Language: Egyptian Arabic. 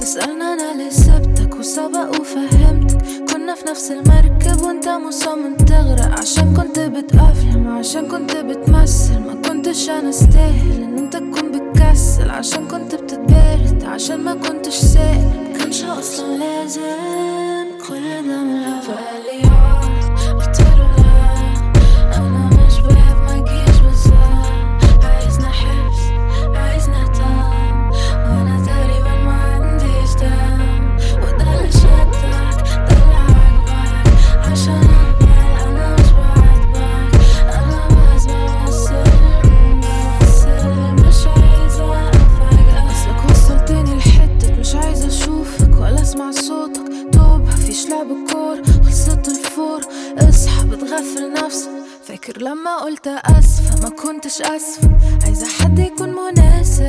تسألنا انا اللي سبتك وسبق وفهمتك كنا في نفس المركب وانت مصمم تغرق عشان كنت بتأفلم عشان كنت بتمثل ما كنتش انا استاهل ان انت تكون بتكسل عشان كنت بتتبارد عشان ما كنتش سائل مكانش اصلا لازم كل ده من الاول فقال لي اه قلتله لا انا مش باب ما جيش بالظبط عايزنا حبس عايزنا تام وانا تقريبا ما عنديش دم وده اللي شدك ده اللي عاجبك عشان اقبل انا مش بعاتبك انا بس بمثل بمثل مش عايزة افاجئك اصلك وصلتني لحتة مش عايزة اشوفك ولا اسمع صوتك توب مفيش لعب كور خلصت الفور اصحى بتغفل نفسك فاكر لما قلت اسفة ما كنتش اسفة عايزة حد يكون مناسب